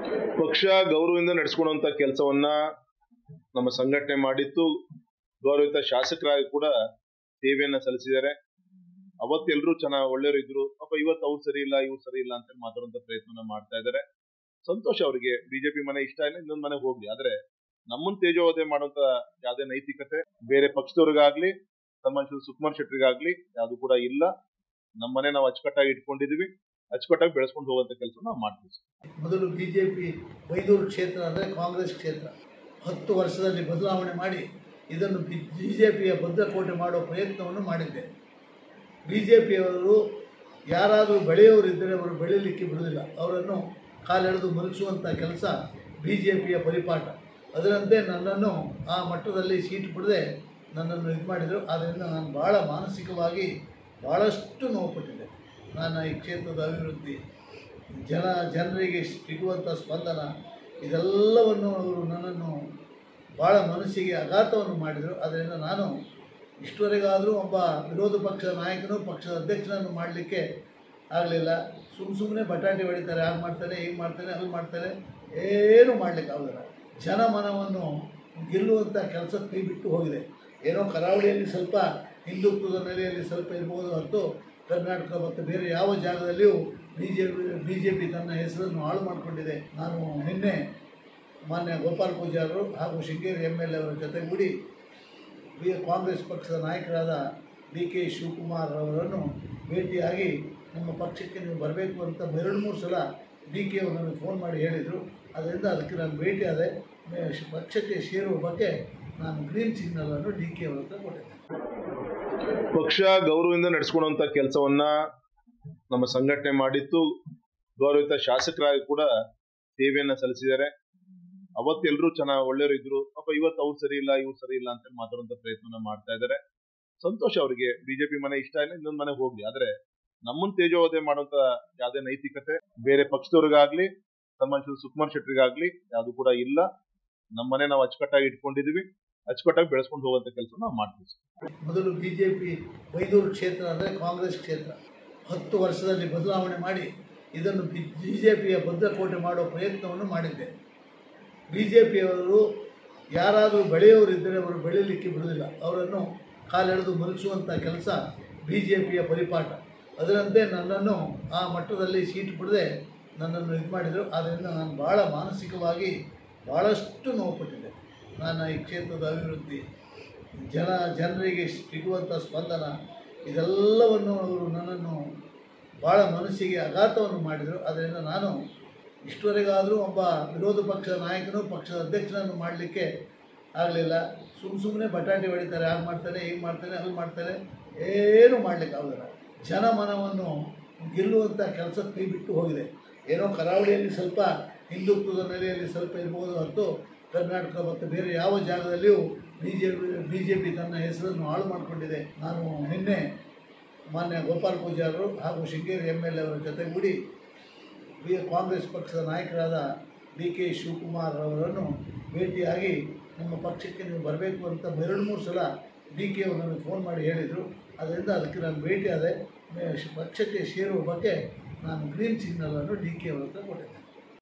ಪಕ್ಷ ಗೌರವದಿಂದ ನಡೆಸ್ಕೊಳ್ಳುವಂತ ಕೆಲಸವನ್ನ ನಮ್ಮ ಸಂಘಟನೆ ಮಾಡಿತ್ತು ಗೌರವಿತ ಶಾಸಕರಾಗಿ ಕೂಡ ಸೇವೆಯನ್ನ ಸಲ್ಲಿಸಿದ್ದಾರೆ ಅವತ್ತೆಲ್ಲರೂ ಚೆನ್ನಾಗಿ ಒಳ್ಳೆಯವರು ಇದ್ರು ಪಾಪ ಇವತ್ತು ಅವ್ರು ಸರಿ ಇಲ್ಲ ಇವ್ರು ಸರಿ ಇಲ್ಲ ಅಂತ ಮಾತಾಡುವಂತ ಪ್ರಯತ್ನ ಮಾಡ್ತಾ ಇದ್ದಾರೆ ಸಂತೋಷ ಅವರಿಗೆ ಬಿಜೆಪಿ ಮನೆ ಇಷ್ಟ ಇಲ್ಲ ಇನ್ನೊಂದು ಮನೆ ಹೋಗ್ಲಿ ಆದ್ರೆ ನಮ್ಮನ್ನ ತೇಜೋವಧೆ ಮಾಡುವಂತ ಯಾವ್ದೇ ನೈತಿಕತೆ ಬೇರೆ ಪಕ್ಷದವ್ರಿಗಾಗ್ಲಿ ಸನ್ಮಾನ ಸುಕುಮಾರ್ ಶೆಟ್ಟರಿಗಾಗ್ಲಿ ಯಾವ್ದು ಕೂಡ ಇಲ್ಲ ನಮ್ಮ ಮನೆ ನಾವು ಅಚ್ಚುಕಟ್ಟಾಗಿ ಇಟ್ಕೊಂಡಿದೀವಿ ಅಚ್ಚುಕಟ್ಟಾಗಿ ಬೆಳೆಸ್ಕೊಂಡು ಹೋಗುವಂತ ಕೆಲಸ ನಾವು ಮಾಡ್ತೀವಿ ಮೊದಲು ಬಿ ಜೆ ಪಿ ಬೈದೂರು ಕ್ಷೇತ್ರ ಅಂದರೆ ಕಾಂಗ್ರೆಸ್ ಕ್ಷೇತ್ರ ಹತ್ತು ವರ್ಷದಲ್ಲಿ ಬದಲಾವಣೆ ಮಾಡಿ ಇದನ್ನು ಬಿ ಜೆ ಪಿಯ ಭದ್ರಕೋಟೆ ಮಾಡೋ ಪ್ರಯತ್ನವನ್ನು ಮಾಡಿದ್ದೆ ಬಿ ಜೆ ಪಿಯವರು ಯಾರಾದರೂ ಬೆಳೆಯೋರಿದ್ದರೆ ಅವರು ಬೆಳೀಲಿಕ್ಕೆ ಬಿಡುವುದಿಲ್ಲ ಅವರನ್ನು ಕಾಲೆಳೆದು ಮಲಗಿಸುವಂಥ ಕೆಲಸ ಬಿ ಜೆ ಪಿಯ ಪರಿಪಾಠ ಅದರಂತೆ ನನ್ನನ್ನು ಆ ಮಟ್ಟದಲ್ಲಿ ಸೀಟು ಬಿಡದೆ ನನ್ನನ್ನು ಇದು ಮಾಡಿದರು ಆದ್ದರಿಂದ ನಾನು ಭಾಳ ಮಾನಸಿಕವಾಗಿ ಭಾಳಷ್ಟು ನೋವುಪಟ್ಟಿದ್ದೆ ನಾನು ಈ ಕ್ಷೇತ್ರದ ಅಭಿವೃದ್ಧಿ ಜನ ಜನರಿಗೆ ಸಿಗುವಂಥ ಸ್ಪಂದನ ಇದೆಲ್ಲವನ್ನು ಅವರು ನನ್ನನ್ನು ಭಾಳ ಮನಸ್ಸಿಗೆ ಆಘಾತವನ್ನು ಮಾಡಿದರು ಅದರಿಂದ ನಾನು ಇಷ್ಟವರೆಗಾದರೂ ಒಬ್ಬ ವಿರೋಧ ಪಕ್ಷದ ನಾಯಕನು ಪಕ್ಷದ ಅಧ್ಯಕ್ಷನನ್ನು ಮಾಡಲಿಕ್ಕೆ ಆಗಲಿಲ್ಲ ಸುಮ್ಮ ಸುಮ್ಮನೆ ಬಟಾಟೆ ಹೊಡಿತಾರೆ ಹಾಗೆ ಮಾಡ್ತಾನೆ ಹೀಗೆ ಮಾಡ್ತಾನೆ ಅಲ್ಲಿ ಮಾಡ್ತಾನೆ ಏನೂ ಮಾಡಲಿಕ್ಕೆ ಆಗೋದಿಲ್ಲ ಜನಮನವನ್ನು ಗೆಲ್ಲುವಂಥ ಕೆಲಸ ಕೈ ಬಿಟ್ಟು ಹೋಗಿದೆ ಏನೋ ಕರಾವಳಿಯಲ್ಲಿ ಸ್ವಲ್ಪ ಹಿಂದುತ್ವದ ನೆಲೆಯಲ್ಲಿ ಸ್ವಲ್ಪ ಇರ್ಬೋದು ಹೊರತು ಕರ್ನಾಟಕ ಮತ್ತು ಬೇರೆ ಯಾವ ಜಾಗದಲ್ಲಿಯೂ B J P B J P ತನ್ನ ಹೆಸರನ್ನು ಹಾಳು ಮಾಡಿಕೊಂಡಿದೆ ನಾನು ನಿನ್ನೆ ಮಾನ್ಯ ಗೋಪಾಲ್ ಪೂಜಾರರು ಹಾಗೂ ಶೃಂಗೇರಿ ಎಮ್ ಎಲ್ ಎ ಅವರ ಜೊತೆಗೂಡಿ ಬಿ ಕಾಂಗ್ರೆಸ್ ಪಕ್ಷದ ನಾಯಕರಾದ ಡಿ ಕೆ ಶಿವಕುಮಾರ್ ಅವರನ್ನು ಭೇಟಿಯಾಗಿ ನಮ್ಮ ಪಕ್ಷಕ್ಕೆ ನೀವು ಬರಬೇಕು ಅಂತ ಎರಡು ಮೂರು ಸಲ ಡಿ ಕೆ ಅವರು ನನಗೆ ಫೋನ್ ಮಾಡಿ ಹೇಳಿದರು ಅದರಿಂದ ಅದಕ್ಕೆ ನಾನು ಭೇಟಿಯಾದೆ ಮೇ- ಪಕ್ಷಕ್ಕೆ ಸೇರುವ ಬಗ್ಗೆ ನಾನು ಗ್ರೀನ್ ಸಿಗ್ನಲನ್ನು ಡಿ ಕೆ ಅವ್ರ ಹತ್ರ ಕೊಟ್ಟಿದ್ದೆ ಪಕ್ಷ ಗೌರವದಿಂದ ನಡೆಸ್ಕೊಳ್ಳುವಂತ ಕೆಲಸವನ್ನ ನಮ್ಮ ಸಂಘಟನೆ ಮಾಡಿತ್ತು ಗೌರವಿತ ಶಾಸಕರಾಗಿ ಕೂಡ ಸೇವೆಯನ್ನ ಸಲ್ಲಿಸಿದ್ದಾರೆ ಅವತ್ತೆಲ್ಲರೂ ಚೆನ್ನಾಗಿ ಒಳ್ಳೆಯವರು ಇದ್ರು ಪಾಪ ಇವತ್ತು ಅವ್ರು ಸರಿ ಇಲ್ಲ ಇವ್ರು ಸರಿ ಇಲ್ಲ ಅಂತ ಮಾತಾಡುವಂತ ಪ್ರಯತ್ನ ಮಾಡ್ತಾ ಇದ್ದಾರೆ ಸಂತೋಷ ಅವರಿಗೆ ಬಿಜೆಪಿ ಮನೆ ಇಷ್ಟ ಇಲ್ಲ ಇನ್ನೊಂದು ಮನೆ ಹೋಗ್ಲಿ ಆದ್ರೆ ನಮ್ಮನ್ನ ತೇಜೋವಧೆ ಮಾಡುವಂತ ಯಾವ್ದೇ ನೈತಿಕತೆ ಬೇರೆ ಪಕ್ಷದವ್ರಿಗಾಗ್ಲಿ ಸನ್ಮಾನ ಸುಕುಮಾರ್ ಶೆಟ್ಟರಿಗಾಗ್ಲಿ ಯಾವ್ದು ಕೂಡ ಇಲ್ಲ ನಮ್ಮ ಮನೆ ನಾವು ಅಚ್ಚುಕಟ್ಟಾಗಿ ಇಟ್ಕೊಂಡಿದೀವಿ ಅಚ್ಚುಕಟ್ಟಾಗಿ ಬೆಳೆಸ್ಕೊಂಡು ಹೋಗುವಂತ ಕೆಲಸ ನಾವು ಮಾಡ್ತೀವಿ ಮೊದಲು ಬಿ ಜೆ ಪಿ ಬೈದೂರು ಕ್ಷೇತ್ರ ಅಂದರೆ ಕಾಂಗ್ರೆಸ್ ಕ್ಷೇತ್ರ ಹತ್ತು ವರ್ಷದಲ್ಲಿ ಬದಲಾವಣೆ ಮಾಡಿ ಇದನ್ನು ಬಿ ಜೆ ಪಿಯ ಭದ್ರಕೋಟೆ ಮಾಡೋ ಪ್ರಯತ್ನವನ್ನು ಮಾಡಿದ್ದೆ ಬಿ ಜೆ ಪಿಯವರು ಯಾರಾದರೂ ಬೆಳೆಯೋರಿದ್ದರೆ ಅವರು ಬೆಳೀಲಿಕ್ಕೆ ಬಿಡುವುದಿಲ್ಲ ಅವರನ್ನು ಕಾಲೆಳೆದು ಮಲಗಿಸುವಂಥ ಕೆಲಸ ಬಿ ಜೆ ಪಿಯ ಪರಿಪಾಠ ಅದರಂತೆ ನನ್ನನ್ನು ಆ ಮಟ್ಟದಲ್ಲಿ ಸೀಟು ಬಿಡದೆ ನನ್ನನ್ನು ಇದು ಮಾಡಿದರು ಆದ್ದರಿಂದ ನಾನು ಭಾಳ ಮಾನಸಿಕವಾಗಿ ಭಾಳಷ್ಟು ನೋವುಪಟ್ಟಿದ್ದೆ ನಾನು ಈ ಕ್ಷೇತ್ರದ ಅಭಿವೃದ್ಧಿ ಜನ ಜನರಿಗೆ ಸಿಗುವಂಥ ಸ್ಪಂದನ ಇದೆಲ್ಲವನ್ನು ಅವರು ನನ್ನನ್ನು ಭಾಳ ಮನಸ್ಸಿಗೆ ಆಘಾತವನ್ನು ಮಾಡಿದರು ಅದರಿಂದ ನಾನು ಇಷ್ಟವರೆಗಾದರೂ ಒಬ್ಬ ವಿರೋಧ ಪಕ್ಷದ ನಾಯಕನು ಪಕ್ಷದ ಅಧ್ಯಕ್ಷನನ್ನು ಮಾಡಲಿಕ್ಕೆ ಆಗಲಿಲ್ಲ ಸುಮ್ಮ ಸುಮ್ಮನೆ ಬಟಾಟೆ ಹೊಡಿತಾರೆ ಹಾಗೆ ಮಾಡ್ತಾನೆ ಹೀಗೆ ಮಾಡ್ತಾನೆ ಅಲ್ಲಿ ಮಾಡ್ತಾನೆ ಏನೂ ಮಾಡಲಿಕ್ಕೆ ಆಗೋದಿಲ್ಲ ಜನಮನವನ್ನು ಗೆಲ್ಲುವಂಥ ಕೆಲಸ ಕೈ ಬಿಟ್ಟು ಹೋಗಿದೆ ಏನೋ ಕರಾವಳಿಯಲ್ಲಿ ಸ್ವಲ್ಪ ಹಿಂದುತ್ವದ ನೆಲೆಯಲ್ಲಿ ಸ್ವಲ್ಪ ಇರ್ಬೋದು ಹೊರತು ಕರ್ನಾಟಕ ಮತ್ತು ಬೇರೆ ಯಾವ ಜಾಗದಲ್ಲಿಯೂ B J P B J P ತನ್ನ ಹೆಸರನ್ನು ಹಾಳು ಮಾಡಿಕೊಂಡಿದೆ ನಾನು ನಿನ್ನೆ ಮಾನ್ಯ ಗೋಪಾಲ್ ಪೂಜಾರರು ಹಾಗೂ ಶೃಂಗೇರಿ ಎಮ್ ಎಲ್ ಎ ಅವರ ಜೊತೆಗೂಡಿ ಬಿ ಕಾಂಗ್ರೆಸ್ ಪಕ್ಷದ ನಾಯಕರಾದ ಡಿ ಕೆ ಶಿವಕುಮಾರ್ ಅವರನ್ನು ಭೇಟಿಯಾಗಿ ನಮ್ಮ ಪಕ್ಷಕ್ಕೆ ನೀವು ಬರಬೇಕು ಅಂತ ಎರಡು ಮೂರು ಸಲ ಡಿ ಕೆ ಅವರು ನನಗೆ ಫೋನ್ ಮಾಡಿ ಹೇಳಿದರು ಅದರಿಂದ ಅದಕ್ಕೆ ನಾನು ಭೇಟಿಯಾದೆ ಮೇ- ಪಕ್ಷಕ್ಕೆ ಸೇರುವ ಬಗ್ಗೆ ನಾನು ಗ್ರೀನ್ ಸಿಗ್ನಲನ್ನು ಡಿ ಕೆ ಅವ್ರ ಹತ್ರ ಕೊಟ್ಟಿದ್ದೆ